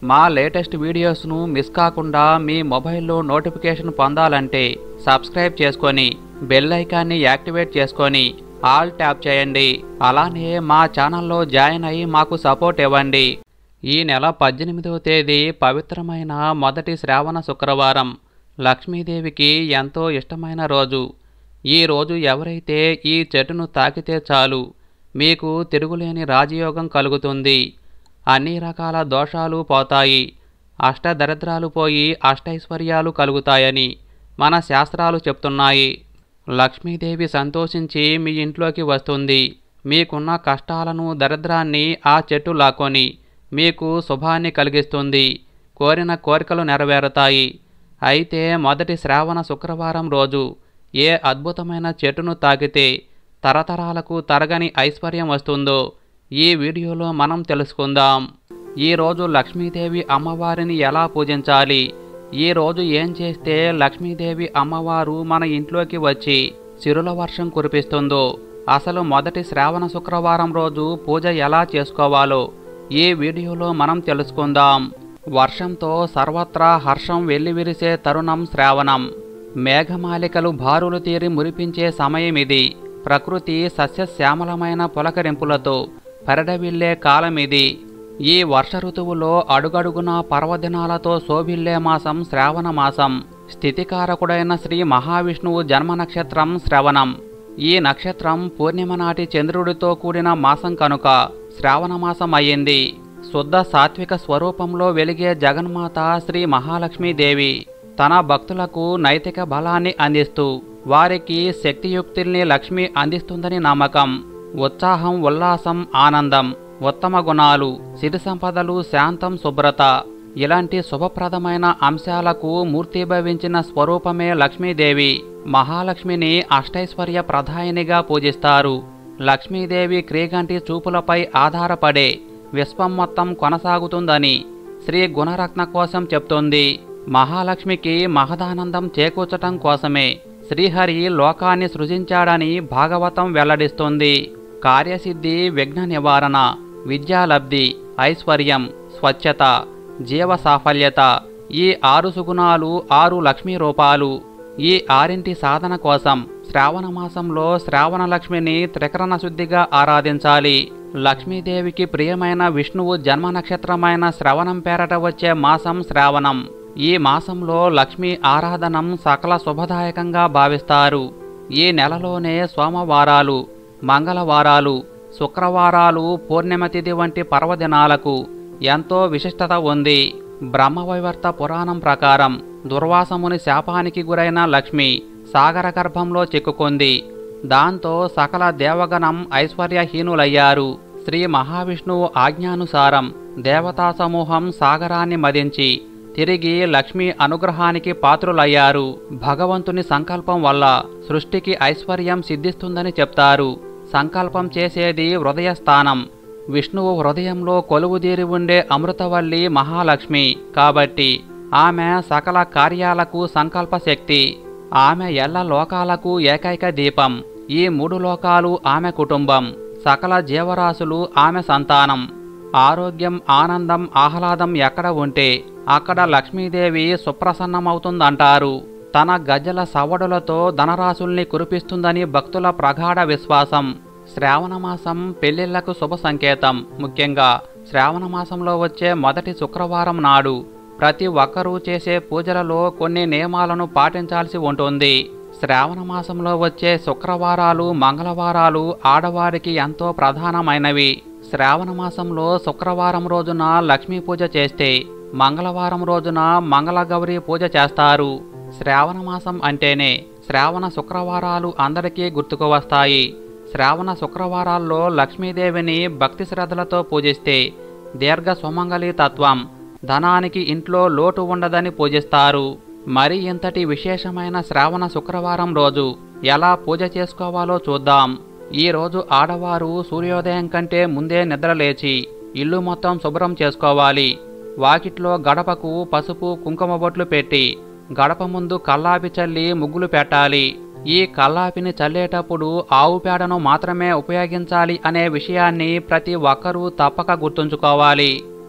మా latest వీడియోస్ను miss కాకుండా మీ మొబైల్లో నోటిఫికేషన్ పొందాలంటే సబ్స్క్రైబ్ చేసుకొని బెల్ ఐకాన్ని యాక్టివేట్ చేసుకొని ఆల్ ట్యాప్ చేయండి అలానే మా ఛానల్లో జాయిన్ అయ్యి మాకు సపోర్ట్ ఇవ్వండి ఈ నెల పద్దెనిమిదవ తేదీ పవిత్రమైన మొదటి శ్రావణ శుక్రవారం లక్ష్మీదేవికి ఎంతో ఇష్టమైన రోజు ఈ రోజు ఎవరైతే ఈ చెట్టును తాకితే చాలు మీకు తిరుగులేని రాజయోగం కలుగుతుంది అన్ని రకాల దోషాలు పోతాయి అష్టదరిద్రాలు పోయి అష్టైశ్వర్యాలు కలుగుతాయని మన శాస్త్రాలు చెప్తున్నాయి లక్ష్మీదేవి సంతోషించి మీ ఇంట్లోకి వస్తుంది మీకున్న కష్టాలను దరిద్రాన్ని ఆ చెట్టు లాక్కొని మీకు శుభాన్ని కలిగిస్తుంది కోరిన కోరికలు నెరవేరుతాయి అయితే మొదటి శ్రావణ శుక్రవారం రోజు ఏ అద్భుతమైన చెట్టును తాకితే తరతరాలకు తరగని ఐశ్వర్యం వస్తుందో ఈ వీడియోలో మనం తెలుసుకుందాం ఈరోజు లక్ష్మీదేవి అమ్మవారిని ఎలా పూజించాలి ఈ రోజు ఏం చేస్తే లక్ష్మీదేవి అమ్మవారు మన ఇంట్లోకి వచ్చి సిరుల వర్షం కురిపిస్తుందో అసలు మొదటి శ్రావణ శుక్రవారం రోజు పూజ ఎలా చేసుకోవాలో ఈ వీడియోలో మనం తెలుసుకుందాం వర్షంతో సర్వత్రా హర్షం వెల్లివిరిసే తరుణం శ్రావణం మేఘమాలికలు బారులు తీరి మురిపించే సమయం ఇది ప్రకృతి సస్యశ్యామలమైన పులకరింపులతో పెరడవిల్లే కాలం ఇది ఈ వర్ష ఋతువులో అడుగడుగున పర్వదినాలతో శోభిల్లే మాసం శ్రావణ మాసం స్థితికారకుడైన శ్రీ మహావిష్ణువు జన్మ నక్షత్రం శ్రవణం ఈ నక్షత్రం పూర్ణిమ నాటి చంద్రుడితో కూడిన మాసం కనుక శ్రావణ మాసం అయ్యింది శుద్ధ సాత్విక స్వరూపంలో వెలిగే జగన్మాత శ్రీ మహాలక్ష్మీదేవి తన భక్తులకు నైతిక బలాన్ని అందిస్తూ వారికి శక్తియుక్తుల్ని లక్ష్మి అందిస్తుందని నమ్మకం ఉత్సాహం ఉల్లాసం ఆనందం ఉత్తమ గుణాలు సిరి సంపదలు శాంతం శుభ్రత ఇలాంటి శుభప్రదమైన అంశాలకు మూర్తిభవించిన స్వరూపమే లక్ష్మీదేవి మహాలక్ష్మిని అష్టైశ్వర్య ప్రధాయినిగా పూజిస్తారు లక్ష్మీదేవి క్రీగంటి చూపులపై ఆధారపడే విశ్వం మొత్తం కొనసాగుతుందని శ్రీ గుణరత్న కోసం చెప్తోంది మహాలక్ష్మికి మహదానందం చేకూర్చటం కోసమే శ్రీహరి లోకాన్ని సృజించాడని భాగవతం వెల్లడిస్తుంది కార్యసిద్ధి విఘ్న నివారణ విద్యాలబ్ధి ఐశ్వర్యం స్వచ్ఛత జీవ సాఫల్యత ఈ ఆరు సుగుణాలు ఆరు లక్ష్మీ రూపాలు ఈ ఆరింటి సాధన కోసం శ్రావణ మాసంలో శ్రావణ లక్ష్మిని త్రికరణ శుద్ధిగా ఆరాధించాలి లక్ష్మీదేవికి ప్రియమైన విష్ణువు జన్మ నక్షత్రమైన శ్రవణం పేరట వచ్చే మాసం శ్రావణం ఈ మాసంలో లక్ష్మీ ఆరాధనం సకల శుభదాయకంగా భావిస్తారు ఈ నెలలోనే సోమవారాలు మంగళవారాలు శుక్రవారాలు పూర్ణిమ తిథి వంటి పర్వదినాలకు ఎంతో విశిష్టత ఉంది బ్రహ్మవైవర్త పురాణం ప్రకారం దుర్వాసముని శాపానికి గురైన లక్ష్మి సాగర గర్భంలో చిక్కుకుంది దాంతో సకల దేవగణం ఐశ్వర్యహీనులయ్యారు శ్రీ మహావిష్ణువు ఆజ్ఞానుసారం దేవతా సమూహం సాగరాన్ని మదించి తిరిగి లక్ష్మి అనుగ్రహానికి పాత్రులయ్యారు భగవంతుని సంకల్పం వల్ల సృష్టికి ఐశ్వర్యం సిద్ధిస్తుందని చెప్తారు సంకల్పం చేసేది హృదయ స్థానం విష్ణువు హృదయంలో కొలువుదీరి ఉండే అమృతవల్లి మహాలక్ష్మి కాబట్టి ఆమె సకల కార్యాలకు సంకల్ప శక్తి ఆమె ఎల్ల లోకాలకు ఏకైక దీపం ఈ మూడు లోకాలు ఆమె కుటుంబం సకల జీవరాశులు ఆమె సంతానం ఆరోగ్యం ఆనందం ఆహ్లాదం ఎక్కడ ఉంటే అక్కడ లక్ష్మీదేవి సుప్రసన్నమవుతుందంటారు తన గజ్జల సవడులతో ధనరాశుల్ని కురిపిస్తుందని భక్తుల ప్రగాఢ విశ్వాసం శ్రావణ మాసం పెళ్లిళ్లకు శుభ సంకేతం ముఖ్యంగా శ్రావణ మాసంలో వచ్చే మొదటి శుక్రవారం నాడు ప్రతి ఒక్కరూ చేసే పూజలలో కొన్ని నియమాలను పాటించాల్సి ఉంటుంది శ్రావణ మాసంలో వచ్చే శుక్రవారాలు మంగళవారాలు ఆడవారికి ఎంతో ప్రధానమైనవి శ్రావణ మాసంలో శుక్రవారం రోజున లక్ష్మీ పూజ చేస్తే మంగళవారం రోజున మంగళగౌరి పూజ చేస్తారు శ్రావణ మాసం అంటేనే శ్రావణ శుక్రవారాలు అందరికీ గుర్తుకు వస్తాయి శ్రావణ శుక్రవారాల్లో లక్ష్మీదేవిని భక్తి శ్రద్ధలతో పూజిస్తే దీర్ఘ సుమంగళి తత్వం ధనానికి ఇంట్లో లోటు ఉండదని పూజిస్తారు మరి ఇంతటి విశేషమైన శ్రావణ శుక్రవారం రోజు ఎలా పూజ చేసుకోవాలో చూద్దాం ఈ రోజు ఆడవారు సూర్యోదయం కంటే ముందే నిద్రలేచి ఇల్లు మొత్తం శుభ్రం చేసుకోవాలి వాకిట్లో గడపకు పసుపు కుంకుమ బొట్లు పెట్టి గడప ముందు కల్లాపి చల్లి ముగ్గులు పెట్టాలి ఈ కల్లాపిని చల్లేటప్పుడు ఆవు పేడను మాత్రమే ఉపయోగించాలి అనే విషయాన్ని ప్రతి ఒక్కరూ తప్పక గుర్తుంచుకోవాలి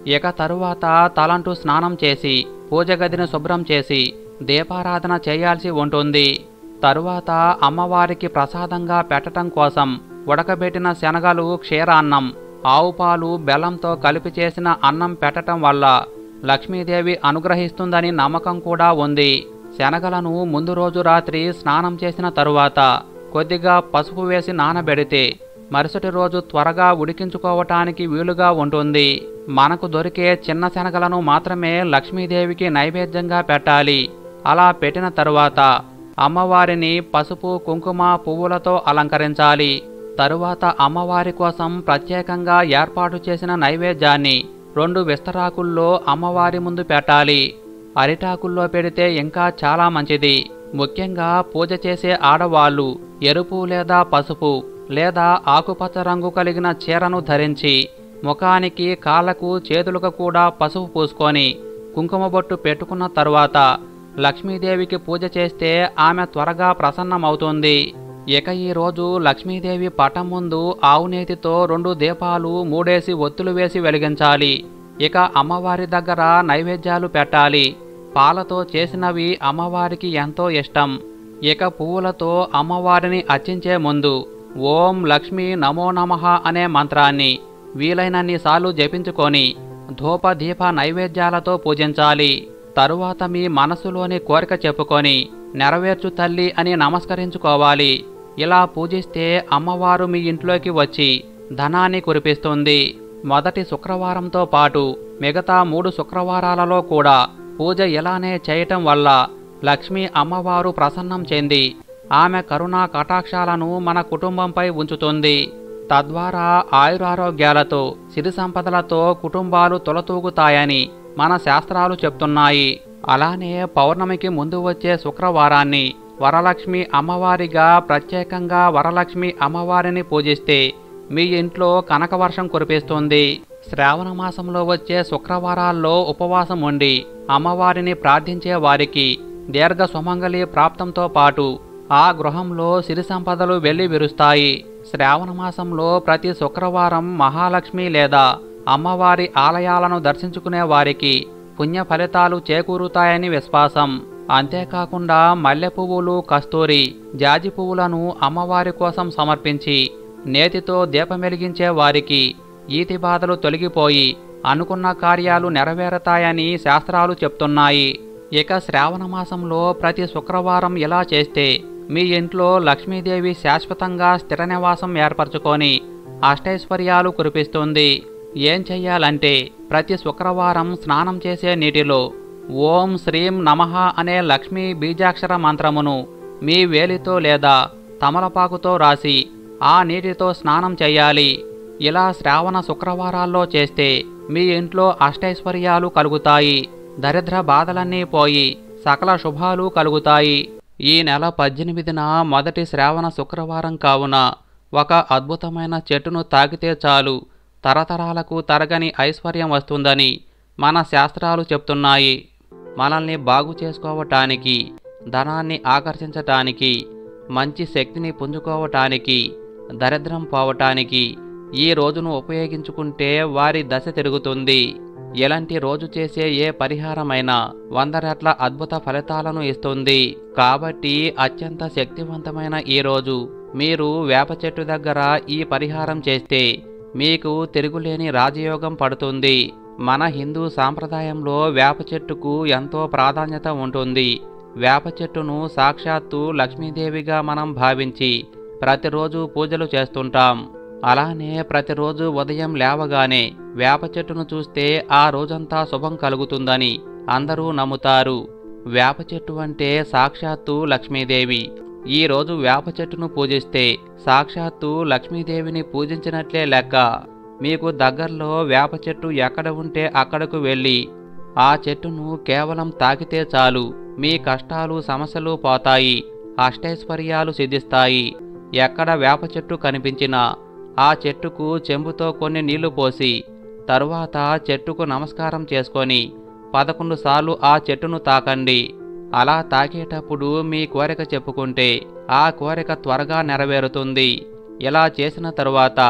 ఇక తరువాత తలంటూ స్నానం చేసి పూజ గదిని శుభ్రం చేసి దీపారాధన చేయాల్సి ఉంటుంది తరువాత అమ్మవారికి ప్రసాదంగా పెట్టడం కోసం ఉడకబెట్టిన శనగలు క్షీరాన్నం ఆవు పాలు బెల్లంతో కలిపి చేసిన అన్నం పెట్టటం వల్ల లక్ష్మీదేవి అనుగ్రహిస్తుందని నమ్మకం కూడా ఉంది శనగలను ముందు రోజు రాత్రి స్నానం చేసిన తరువాత కొద్దిగా పసుపు వేసి నానబెడితే మరుసటి రోజు త్వరగా ఉడికించుకోవటానికి వీలుగా ఉంటుంది మనకు దొరికే చిన్న శనగలను మాత్రమే లక్ష్మీదేవికి నైవేద్యంగా పెట్టాలి అలా పెట్టిన తరువాత అమ్మవారిని పసుపు కుంకుమ పువ్వులతో అలంకరించాలి తరువాత అమ్మవారి కోసం ప్రత్యేకంగా ఏర్పాటు చేసిన నైవేద్యాన్ని రెండు విస్తరాకుల్లో అమ్మవారి ముందు పెట్టాలి అరిటాకుల్లో పెడితే ఇంకా చాలా మంచిది ముఖ్యంగా పూజ చేసే ఆడవాళ్ళు ఎరుపు లేదా పసుపు లేదా ఆకుపచ్చ రంగు కలిగిన చీరను ధరించి ముఖానికి కాళ్ళకు చేతులకు కూడా పసుపు పూసుకొని కుంకుమ బొట్టు పెట్టుకున్న తరువాత లక్ష్మీదేవికి పూజ చేస్తే ఆమె త్వరగా ప్రసన్నమవుతుంది ఇక ఈ రోజు లక్ష్మీదేవి పటం ముందు ఆవు నేతితో రెండు దీపాలు మూడేసి ఒత్తులు వేసి వెలిగించాలి ఇక అమ్మవారి దగ్గర నైవేద్యాలు పెట్టాలి పాలతో చేసినవి అమ్మవారికి ఎంతో ఇష్టం ఇక పువ్వులతో అమ్మవారిని అర్చించే ముందు ఓం లక్ష్మీ నమో నమః అనే మంత్రాన్ని వీలైనన్ని సార్లు జపించుకొని ధూప దీప నైవేద్యాలతో పూజించాలి తరువాత మీ మనసులోని కోరిక చెప్పుకొని నెరవేర్చు తల్లి అని నమస్కరించుకోవాలి ఇలా పూజిస్తే అమ్మవారు మీ ఇంట్లోకి వచ్చి ధనాన్ని కురిపిస్తుంది మొదటి శుక్రవారంతో పాటు మిగతా మూడు శుక్రవారాలలో కూడా పూజ ఇలానే చేయటం వల్ల లక్ష్మీ అమ్మవారు ప్రసన్నం చెంది ఆమె కరుణా కటాక్షాలను మన కుటుంబంపై ఉంచుతుంది తద్వారా ఆయురారోగ్యాలతో సిరి సంపదలతో కుటుంబాలు తొలతూగుతాయని మన శాస్త్రాలు చెప్తున్నాయి అలానే పౌర్ణమికి ముందు వచ్చే శుక్రవారాన్ని వరలక్ష్మి అమ్మవారిగా ప్రత్యేకంగా వరలక్ష్మి అమ్మవారిని పూజిస్తే మీ ఇంట్లో కనకవర్షం కురిపిస్తుంది శ్రావణ మాసంలో వచ్చే శుక్రవారాల్లో ఉపవాసం ఉండి అమ్మవారిని ప్రార్థించే వారికి దీర్ఘ సుమంగళి ప్రాప్తంతో పాటు ఆ గృహంలో సిరి సంపదలు వెళ్లి విరుస్తాయి శ్రావణ మాసంలో ప్రతి శుక్రవారం మహాలక్ష్మి లేదా అమ్మవారి ఆలయాలను దర్శించుకునే వారికి పుణ్య ఫలితాలు చేకూరుతాయని విశ్వాసం అంతేకాకుండా మల్లె పువ్వులు కస్తూరి జాజి పువ్వులను అమ్మవారి కోసం సమర్పించి నేతితో దీపం వెలిగించే వారికి ఈతి బాధలు తొలగిపోయి అనుకున్న కార్యాలు నెరవేరతాయని శాస్త్రాలు చెప్తున్నాయి ఇక శ్రావణ మాసంలో ప్రతి శుక్రవారం ఇలా చేస్తే మీ ఇంట్లో లక్ష్మీదేవి శాశ్వతంగా స్థిర నివాసం ఏర్పరచుకొని అష్టైశ్వర్యాలు కురిపిస్తుంది ఏం చెయ్యాలంటే ప్రతి శుక్రవారం స్నానం చేసే నీటిలో ఓం శ్రీం నమః అనే లక్ష్మీ బీజాక్షర మంత్రమును మీ వేలితో లేదా తమలపాకుతో రాసి ఆ నీటితో స్నానం చేయాలి ఇలా శ్రావణ శుక్రవారాల్లో చేస్తే మీ ఇంట్లో అష్టైశ్వర్యాలు కలుగుతాయి దరిద్ర బాధలన్నీ పోయి సకల శుభాలు కలుగుతాయి ఈ నెల పద్దెనిమిదిన మొదటి శ్రావణ శుక్రవారం కావున ఒక అద్భుతమైన చెట్టును తాకితే చాలు తరతరాలకు తరగని ఐశ్వర్యం వస్తుందని మన శాస్త్రాలు చెప్తున్నాయి మనల్ని బాగు చేసుకోవటానికి ధనాన్ని ఆకర్షించటానికి మంచి శక్తిని పుంజుకోవటానికి దరిద్రం పోవటానికి ఈ రోజును ఉపయోగించుకుంటే వారి దశ తిరుగుతుంది ఎలాంటి రోజు చేసే ఏ పరిహారమైనా వంద రెట్ల అద్భుత ఫలితాలను ఇస్తుంది కాబట్టి అత్యంత శక్తివంతమైన ఈ రోజు మీరు వేప చెట్టు దగ్గర ఈ పరిహారం చేస్తే మీకు తిరుగులేని రాజయోగం పడుతుంది మన హిందూ సాంప్రదాయంలో వేప చెట్టుకు ఎంతో ప్రాధాన్యత ఉంటుంది వేప చెట్టును సాక్షాత్తు లక్ష్మీదేవిగా మనం భావించి ప్రతిరోజు పూజలు చేస్తుంటాం అలానే ప్రతిరోజు ఉదయం లేవగానే వేప చెట్టును చూస్తే ఆ రోజంతా శుభం కలుగుతుందని అందరూ నమ్ముతారు వేప చెట్టు అంటే సాక్షాత్తు లక్ష్మీదేవి ఈ రోజు వేప చెట్టును పూజిస్తే సాక్షాత్తు లక్ష్మీదేవిని పూజించినట్లే లెక్క మీకు దగ్గరలో వేప చెట్టు ఎక్కడ ఉంటే అక్కడకు వెళ్ళి ఆ చెట్టును కేవలం తాకితే చాలు మీ కష్టాలు సమస్యలు పోతాయి అష్టైశ్వర్యాలు సిద్ధిస్తాయి ఎక్కడ వేప చెట్టు కనిపించినా ఆ చెట్టుకు చెంబుతో కొన్ని నీళ్లు పోసి తరువాత చెట్టుకు నమస్కారం చేసుకొని పదకొండు సార్లు ఆ చెట్టును తాకండి అలా తాకేటప్పుడు మీ కోరిక చెప్పుకుంటే ఆ కోరిక త్వరగా నెరవేరుతుంది ఇలా చేసిన తరువాత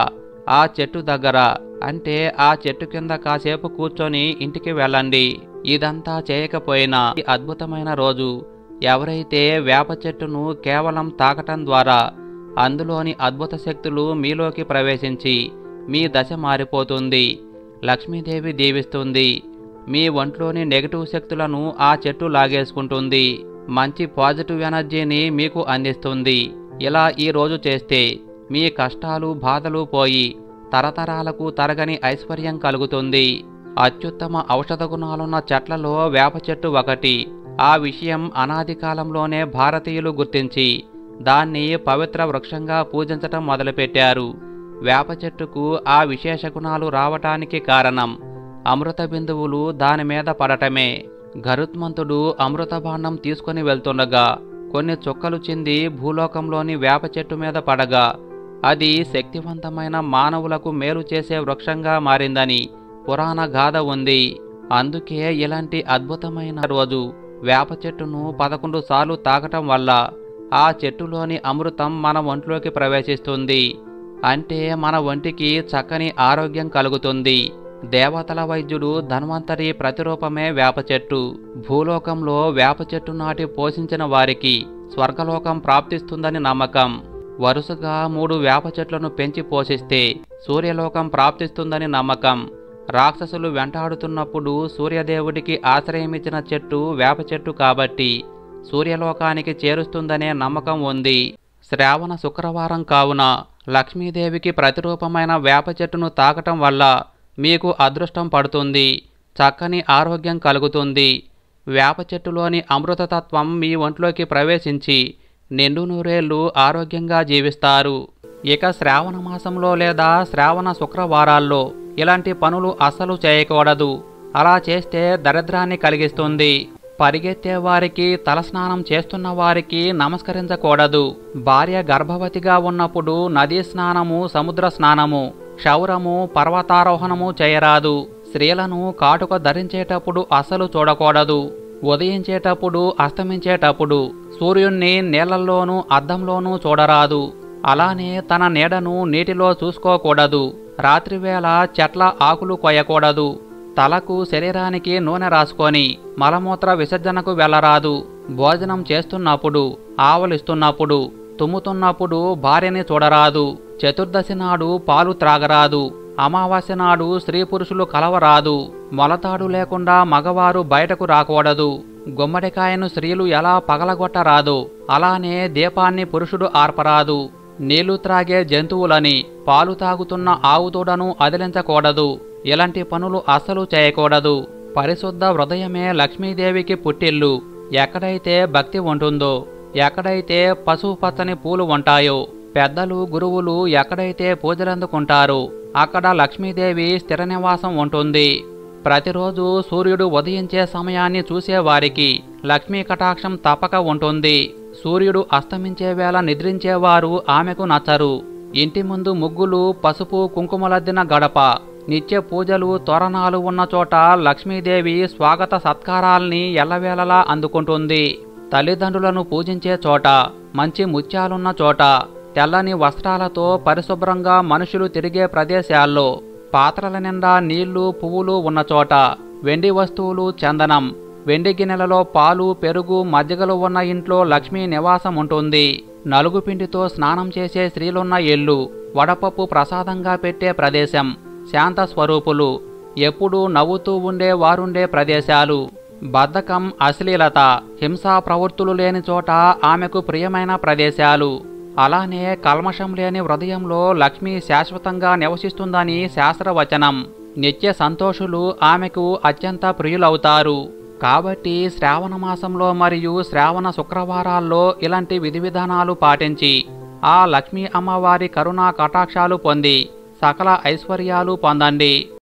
ఆ చెట్టు దగ్గర అంటే ఆ చెట్టు కింద కాసేపు కూర్చొని ఇంటికి వెళ్ళండి ఇదంతా చేయకపోయినా ఈ అద్భుతమైన రోజు ఎవరైతే వేప చెట్టును కేవలం తాకటం ద్వారా అందులోని అద్భుత శక్తులు మీలోకి ప్రవేశించి మీ దశ మారిపోతుంది లక్ష్మీదేవి దీవిస్తుంది మీ ఒంట్లోని నెగటివ్ శక్తులను ఆ చెట్టు లాగేసుకుంటుంది మంచి పాజిటివ్ ఎనర్జీని మీకు అందిస్తుంది ఇలా ఈ రోజు చేస్తే మీ కష్టాలు బాధలు పోయి తరతరాలకు తరగని ఐశ్వర్యం కలుగుతుంది అత్యుత్తమ ఔషధ గుణాలున్న చెట్లలో వేప చెట్టు ఒకటి ఆ విషయం అనాది కాలంలోనే భారతీయులు గుర్తించి దాన్ని పవిత్ర వృక్షంగా పూజించటం మొదలుపెట్టారు వేప చెట్టుకు ఆ విశేష గుణాలు రావటానికి కారణం అమృత బిందువులు దాని మీద పడటమే గరుత్మంతుడు అమృత భాండం తీసుకుని వెళ్తుండగా కొన్ని చుక్కలు చింది భూలోకంలోని వేప చెట్టు మీద పడగా అది శక్తివంతమైన మానవులకు మేలు చేసే వృక్షంగా మారిందని పురాణ గాథ ఉంది అందుకే ఇలాంటి అద్భుతమైన రోజు వేప చెట్టును పదకొండు సార్లు తాకటం వల్ల ఆ చెట్టులోని అమృతం మన ఒంట్లోకి ప్రవేశిస్తుంది అంటే మన ఒంటికి చక్కని ఆరోగ్యం కలుగుతుంది దేవతల వైద్యుడు ధన్వంతరి ప్రతిరూపమే వేప చెట్టు భూలోకంలో వేప చెట్టు నాటి పోషించిన వారికి స్వర్గలోకం ప్రాప్తిస్తుందని నమ్మకం వరుసగా మూడు వేప చెట్లను పెంచి పోషిస్తే సూర్యలోకం ప్రాప్తిస్తుందని నమ్మకం రాక్షసులు వెంటాడుతున్నప్పుడు సూర్యదేవుడికి ఆశ్రయమిచ్చిన చెట్టు వేప చెట్టు కాబట్టి సూర్యలోకానికి చేరుస్తుందనే నమ్మకం ఉంది శ్రావణ శుక్రవారం కావున లక్ష్మీదేవికి ప్రతిరూపమైన వేప చెట్టును తాకటం వల్ల మీకు అదృష్టం పడుతుంది చక్కని ఆరోగ్యం కలుగుతుంది వేప చెట్టులోని అమృతతత్వం మీ ఒంట్లోకి ప్రవేశించి నిండు నూరేళ్లు ఆరోగ్యంగా జీవిస్తారు ఇక శ్రావణ మాసంలో లేదా శ్రావణ శుక్రవారాల్లో ఇలాంటి పనులు అస్సలు చేయకూడదు అలా చేస్తే దరిద్రాన్ని కలిగిస్తుంది పరిగెత్తే వారికి తలస్నానం చేస్తున్న వారికి నమస్కరించకూడదు భార్య గర్భవతిగా ఉన్నప్పుడు నదీ స్నానము సముద్ర స్నానము క్షౌరము పర్వతారోహణము చేయరాదు స్త్రీలను కాటుక ధరించేటప్పుడు అసలు చూడకూడదు ఉదయించేటప్పుడు అస్తమించేటప్పుడు సూర్యుణ్ణి నీళ్లల్లోనూ అద్దంలోనూ చూడరాదు అలానే తన నీడను నీటిలో చూసుకోకూడదు రాత్రివేళ చెట్ల ఆకులు కొయ్యకూడదు తలకు శరీరానికి నూనె రాసుకొని మలమూత్ర విసర్జనకు వెళ్ళరాదు భోజనం చేస్తున్నప్పుడు ఆవలిస్తున్నప్పుడు తుమ్ముతున్నప్పుడు భార్యని చూడరాదు చతుర్దశి నాడు పాలు త్రాగరాదు అమావాస్య నాడు స్త్రీ పురుషులు కలవరాదు మొలతాడు లేకుండా మగవారు బయటకు రాకూడదు గుమ్మడికాయను స్త్రీలు ఎలా పగలగొట్టరాదు అలానే దీపాన్ని పురుషుడు ఆర్పరాదు నీళ్లు త్రాగే జంతువులని పాలు తాగుతున్న ఆవుదూడను అదిలించకూడదు ఇలాంటి పనులు అస్సలు చేయకూడదు పరిశుద్ధ హృదయమే లక్ష్మీదేవికి పుట్టిల్లు ఎక్కడైతే భక్తి ఉంటుందో ఎక్కడైతే పసుపు పచ్చని పూలు ఉంటాయో పెద్దలు గురువులు ఎక్కడైతే పూజలందుకుంటారో అక్కడ లక్ష్మీదేవి స్థిర నివాసం ఉంటుంది ప్రతిరోజు సూర్యుడు ఉదయించే సమయాన్ని చూసేవారికి లక్ష్మీ కటాక్షం తప్పక ఉంటుంది సూర్యుడు అస్తమించే వేళ నిద్రించేవారు ఆమెకు నచ్చరు ఇంటి ముందు ముగ్గులు పసుపు కుంకుమలద్దిన గడప నిత్య పూజలు తోరణాలు ఉన్న చోట లక్ష్మీదేవి స్వాగత సత్కారాల్ని ఎల్లవేళలా అందుకుంటుంది తల్లిదండ్రులను పూజించే చోట మంచి ముత్యాలున్న చోట తెల్లని వస్త్రాలతో పరిశుభ్రంగా మనుషులు తిరిగే ప్రదేశాల్లో పాత్రల నిండా నీళ్లు పువ్వులు ఉన్న చోట వెండి వస్తువులు చందనం వెండి గిన్నెలలో పాలు పెరుగు మజ్జిగలు ఉన్న ఇంట్లో లక్ష్మీ నివాసం ఉంటుంది నలుగు పిండితో స్నానం చేసే స్త్రీలున్న ఇల్లు వడపప్పు ప్రసాదంగా పెట్టే ప్రదేశం శాంత స్వరూపులు ఎప్పుడూ నవ్వుతూ ఉండే వారుండే ప్రదేశాలు బద్ధకం అశ్లీలత హింసా ప్రవృత్తులు లేని చోట ఆమెకు ప్రియమైన ప్రదేశాలు అలానే కల్మషం లేని హృదయంలో లక్ష్మి శాశ్వతంగా నివసిస్తుందని శాస్త్రవచనం నిత్య సంతోషులు ఆమెకు అత్యంత ప్రియులవుతారు కాబట్టి శ్రావణ మాసంలో మరియు శ్రావణ శుక్రవారాల్లో ఇలాంటి విధి విధానాలు పాటించి ఆ లక్ష్మీ అమ్మవారి కరుణా కటాక్షాలు పొంది సకల ఐశ్వర్యాలు పొందండి